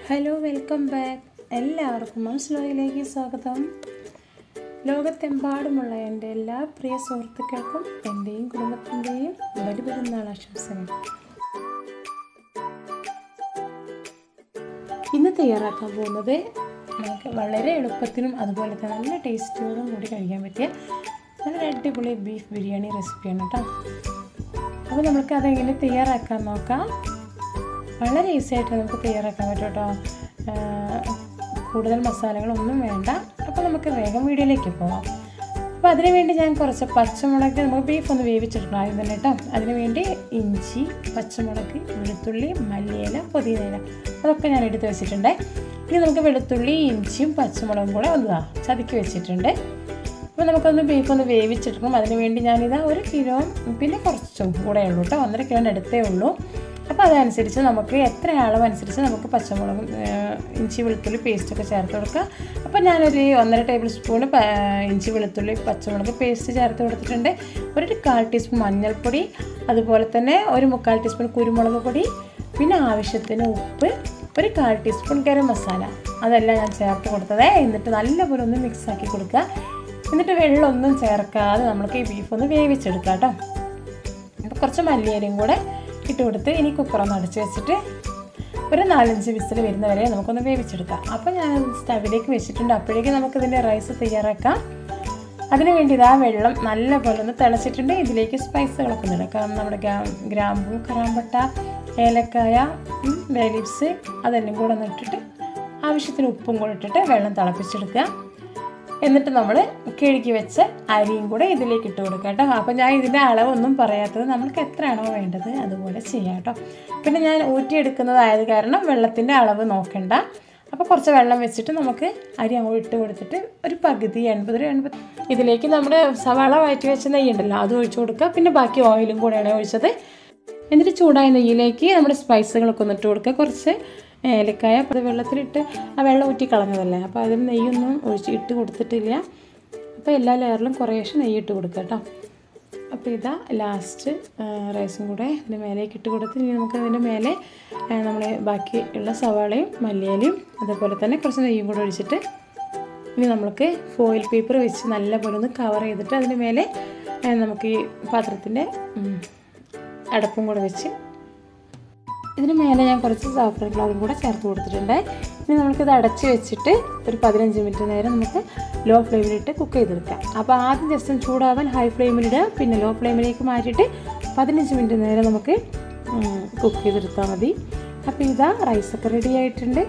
hello welcome back എല്ലാവർക്കും മനസ്സിലോയിലേക്ക് സ്വാഗതം ലോകത്തെമ്പാടുമുള്ള എൻ്റെ എല്ലാ പ്രിയ സുഹൃത്തുക്കൾക്കും എൻ്റെയും കുടുംബത്തിൻ്റെയും ബലിപെരുന്നാൾ ആശംസകൾ ഇന്ന് തയ്യാറാക്കാൻ പോകുന്നത് നമുക്ക് വളരെ എളുപ്പത്തിലും അതുപോലെ തന്നെ നല്ല ടേസ്റ്റോടും കൂടി കഴിക്കാൻ പറ്റിയ നല്ല അടിപൊളി ബീഫ് ബിരിയാണി റെസിപ്പിയാണ് കേട്ടോ അപ്പോൾ നമുക്ക് അതെങ്ങനെ തയ്യാറാക്കാൻ നോക്കാം വളരെ ഈസി ആയിട്ട് നമുക്ക് തയ്യാറാക്കാൻ പറ്റും കേട്ടോ കൂടുതൽ മസാലകളൊന്നും വേണ്ട അപ്പോൾ നമുക്ക് വേഗം വീഡിയോയിലേക്ക് പോവാം അപ്പോൾ അതിന് വേണ്ടി ഞാൻ കുറച്ച് പച്ചമുളക് നമുക്ക് ബീഫ് ഒന്ന് വേവിച്ചെടുക്കണം ആദ്യം തന്നെ കേട്ടോ അതിന് വേണ്ടി ഇഞ്ചി പച്ചമുളക് വെളുത്തുള്ളി മല്ലിയില പുതിനയില അതൊക്കെ ഞാൻ എടുത്ത് വെച്ചിട്ടുണ്ട് ഇനി നമുക്ക് വെളുത്തുള്ളി ഇഞ്ചിയും പച്ചമുളകും കൂടെ ഒന്ന് ചതുക്കി വെച്ചിട്ടുണ്ട് അപ്പോൾ നമുക്കൊന്ന് ബീഫ് ഒന്ന് വേവിച്ചെടുക്കും അതിന് വേണ്ടി ഞാനിതാ ഒരു കിലോ പിന്നെ കുറച്ചും കൂടെ ഉള്ളൂ കേട്ടോ ഒന്നര കിലോൻ്റെ അടുത്തേ ഉള്ളൂ അപ്പോൾ അതനുസരിച്ച് നമുക്ക് എത്ര അളവ് അനുസരിച്ച് നമുക്ക് പച്ചമുളകും ഇഞ്ചി വെളുത്തുള്ളി പേസ്റ്റൊക്കെ ചേർത്ത് കൊടുക്കുക അപ്പോൾ ഞാനൊരു ഒന്നര ടേബിൾ സ്പൂൺ ഇഞ്ചി വെളുത്തുള്ളി പച്ചമുളക് പേസ്റ്റ് ചേർത്ത് കൊടുത്തിട്ടുണ്ട് ഒരു കാൽ ടീസ്പൂൺ മഞ്ഞൾപ്പൊടി അതുപോലെ തന്നെ ഒരു മുക്കാൽ ടീസ്പൂൺ കുരുമുളക് പൊടി പിന്നെ ആവശ്യത്തിന് ഉപ്പ് ഒരു കാൽ ടീസ്പൂൺ ഗരം മസാല അതെല്ലാം ഞാൻ ചേർത്ത് കൊടുത്തത് എന്നിട്ട് നല്ലപോലെ ഒന്ന് മിക്സ് ആക്കി കൊടുക്കുക എന്നിട്ട് വെള്ളമൊന്നും ചേർക്കാതെ നമുക്ക് ഈ ബീഫ് ഒന്ന് വേവിച്ചെടുക്കാം കേട്ടോ അപ്പോൾ കുറച്ച് മല്ലിയലയും കൂടെ ഇട്ട് കൊടുത്ത് ഇനി കുക്കറൊന്ന് അടച്ച് വെച്ചിട്ട് ഒരു നാലഞ്ച് വിസിൽ വരുന്നവരെ നമുക്കൊന്ന് വേവിച്ചെടുക്കാം അപ്പോൾ ഞാൻ സ്റ്റവിലേക്ക് വെച്ചിട്ടുണ്ട് അപ്പോഴേക്കും നമുക്കിതിൻ്റെ റൈസ് തയ്യാറാക്കാം അതിന് വേണ്ടി ഇതാ വെള്ളം നല്ല പോലെ ഒന്ന് തിളച്ചിട്ടുണ്ട് ഇതിലേക്ക് സ്പൈസുകളൊക്കെ ഒന്ന് ഇടാം നമ്മുടെ ഗ്രാമ്പൂ കറാമ്പട്ട ഏലക്കായ വേലിപ്സ് അതെല്ലാം കൂടെ ഒന്ന് ഇട്ടിട്ട് ആവശ്യത്തിന് ഉപ്പും കൂടെ ഇട്ടിട്ട് വെള്ളം തിളപ്പിച്ചെടുക്കുക എന്നിട്ട് നമ്മൾ കിഴുക്കി വെച്ച് അരിയും കൂടെ ഇതിലേക്ക് ഇട്ട് കൊടുക്കുക കേട്ടോ അപ്പോൾ ഞാൻ ഇതിൻ്റെ അളവൊന്നും പറയാത്തത് നമുക്ക് എത്രയാണോ വേണ്ടത് അതുപോലെ ചെയ്യാം കേട്ടോ പിന്നെ ഞാൻ ഊറ്റിയെടുക്കുന്നതായത് കാരണം വെള്ളത്തിൻ്റെ അളവ് നോക്കണ്ട അപ്പോൾ കുറച്ച് വെള്ളം വെച്ചിട്ട് നമുക്ക് അരി അങ്ങോട്ട് ഇട്ട് കൊടുത്തിട്ട് ഒരു പകുതി എൺപത് ഒരു എൺപത് ഇതിലേക്ക് നമ്മുടെ സവാള വയറ്റി വെച്ച നെയ്യ് ഉണ്ടല്ലോ അത് ഒഴിച്ചു കൊടുക്കുക പിന്നെ ബാക്കി ഓയിലും കൂടെയാണ് ഒഴിച്ചത് എന്നിട്ട് ചൂടായ നെയ്യിലേക്ക് നമ്മുടെ സ്പൈസുകളൊക്കെ ഒന്ന് ഇട്ട് കൊടുക്കുക കുറച്ച് ഏലക്കായ അപ്പോൾ അത് വെള്ളത്തിലിട്ട് ആ വെള്ളം ഊറ്റി കളഞ്ഞതല്ലേ അപ്പോൾ അതിന് നെയ്യൊന്നും ഒഴിച്ച് ഇട്ട് കൊടുത്തിട്ടില്ല അപ്പോൾ എല്ലാ ലെയറിലും കുറേശ്ശെ നെയ്യ് ഇട്ട് കൊടുക്കുക കേട്ടോ അപ്പോൾ ഇതാ ലാസ്റ്റ് റൈസും കൂടെ ഇതിന് മേലേക്ക് ഇട്ട് കൊടുത്ത് ഇനി നമുക്ക് അതിൻ്റെ മേലെ നമ്മൾ ബാക്കി ഉള്ള സവാളയും മല്ലിയിലയും അതേപോലെ തന്നെ കുറച്ച് നെയ്യും കൂടെ ഒഴിച്ചിട്ട് ഇനി നമുക്ക് ഫോയിൽ പേപ്പർ വെച്ച് നല്ലപോലെ ഒന്ന് കവർ ചെയ്തിട്ട് അതിന് മേലെ നമുക്ക് ഈ പാത്രത്തിൻ്റെ അടപ്പും കൂടെ വെച്ച് ഇതിന് മേലെ ഞാൻ കുറച്ച് സാഫ്രൻ ഫ്ലവറും കൂടെ ചേർത്ത് കൊടുത്തിട്ടുണ്ട് ഇനി നമുക്കിത് അടച്ച് വെച്ചിട്ട് ഒരു പതിനഞ്ച് മിനിറ്റ് നേരം നമുക്ക് ലോ ഫ്ലെയിമിലിട്ട് കുക്ക് ചെയ്തെടുക്കാം അപ്പോൾ ആദ്യം ജസ്റ്റ് ചൂടാവാൻ ഹൈ ഫ്ലെയിമിലിടുക പിന്നെ ലോ ഫ്ലെയിമിലേക്ക് മാറ്റിയിട്ട് പതിനഞ്ച് മിനിറ്റ് നേരം നമുക്ക് കുക്ക് ചെയ്തെടുത്താൽ മതി അപ്പോൾ ഇതാ റൈസൊക്കെ റെഡി ആയിട്ടുണ്ട്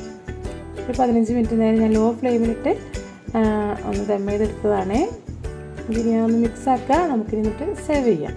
ഒരു പതിനഞ്ച് മിനിറ്റ് നേരം ഞാൻ ലോ ഫ്ലെയിമിലിട്ട് ഒന്ന് ദം ചെയ്തെടുത്തതാണ് ഇതിന് ഞാൻ ഒന്ന് മിക്സ് ആക്കുക നമുക്ക് എന്നിട്ട് സെർവ് ചെയ്യാം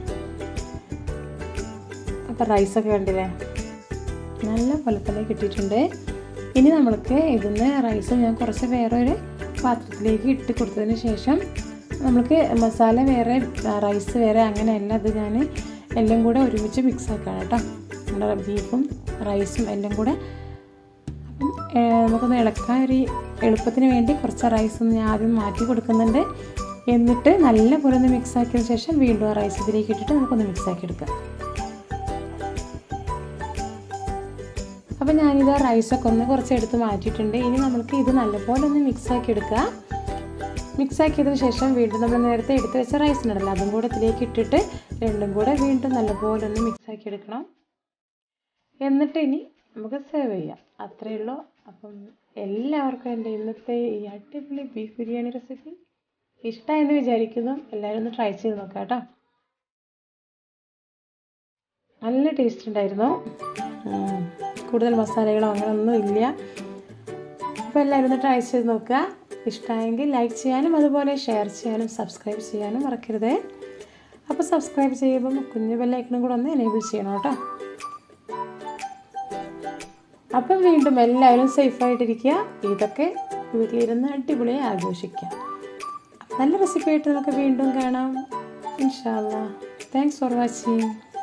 അപ്പോൾ റൈസൊക്കെ കണ്ടില്ലേ നല്ല പോലെ തന്നെ കിട്ടിയിട്ടുണ്ട് ഇനി നമ്മൾക്ക് ഇതിന്ന് റൈസ് ഞാൻ കുറച്ച് വേറെ ഒരു പാത്രത്തിലേക്ക് ഇട്ട് കൊടുത്തതിന് ശേഷം നമുക്ക് മസാല വേറെ റൈസ് വേറെ അങ്ങനെയല്ല അത് ഞാൻ എല്ലാം കൂടെ ഒരുമിച്ച് മിക്സ് ആക്കുകയാണ് കേട്ടോ നമ്മുടെ ബീഫും റൈസും എല്ലാം കൂടെ അപ്പം നമുക്കൊന്ന് ഇളക്കാൻ ഒരു എളുപ്പത്തിന് വേണ്ടി കുറച്ച് റൈസ് ഒന്ന് ഞാൻ ആദ്യം മാറ്റി കൊടുക്കുന്നുണ്ട് എന്നിട്ട് നല്ല പോലെ ഒന്ന് മിക്സ് ആക്കിയതിന് ശേഷം വീണ്ടും ആ റൈസ് ഇതിലേക്ക് ഇട്ടിട്ട് നമുക്കൊന്ന് മിക്സ് ആക്കി എടുക്കാം അപ്പോൾ ഞാനിത് റൈസൊക്കെ ഒന്ന് കുറച്ച് എടുത്ത് മാറ്റിയിട്ടുണ്ട് ഇനി നമുക്ക് ഇത് നല്ലപോലെ ഒന്ന് മിക്സ് ആക്കി എടുക്കുക മിക്സ് ആക്കിയതിന് ശേഷം വീണ്ടും നമ്മൾ നേരത്തെ എടുത്ത് വെച്ച റൈസിനുണ്ടല്ലോ അതും കൂടെ ഇതിലേക്ക് ഇട്ടിട്ട് രണ്ടും കൂടെ വീണ്ടും നല്ലപോലെ ഒന്ന് മിക്സ് ആക്കി എടുക്കണം എന്നിട്ട് ഇനി നമുക്ക് സെർവ് ചെയ്യാം അത്രയേ ഉള്ളൂ അപ്പം എല്ലാവർക്കും എൻ്റെ ഇന്നത്തെ ഈ അടിപൊളി ബീഫ് ബിരിയാണി റെസിപ്പി ഇഷ്ടമായെന്ന് വിചാരിക്കുന്നു എല്ലാവരും ഒന്ന് ട്രൈ ചെയ്ത് നോക്കാം കേട്ടോ നല്ല ടേസ്റ്റ് ഉണ്ടായിരുന്നു കൂടുതൽ മസാലകളോ അങ്ങനെ ഒന്നും ഇല്ല അപ്പോൾ എല്ലാവരും ഒന്ന് ട്രൈ ചെയ്ത് നോക്കുക ഇഷ്ടമായെങ്കിൽ ലൈക്ക് ചെയ്യാനും അതുപോലെ ഷെയർ ചെയ്യാനും സബ്സ്ക്രൈബ് ചെയ്യാനും മറക്കരുത് അപ്പോൾ സബ്സ്ക്രൈബ് ചെയ്യുമ്പം കുഞ്ഞു ബെല്ലൈക്കണും കൂടെ ഒന്ന് എനേബിൾ ചെയ്യണം കേട്ടോ അപ്പം വീണ്ടും എല്ലാവരും സേഫായിട്ടിരിക്കുക ഇതൊക്കെ വീട്ടിലിരുന്ന് അടിപൊളിയായി ആഘോഷിക്കുക നല്ല റെസിപ്പി ആയിട്ട് നമുക്ക് വീണ്ടും കാണാം ഇൻഷാല്ല താങ്ക്സ് ഫോർ വാച്ചിങ്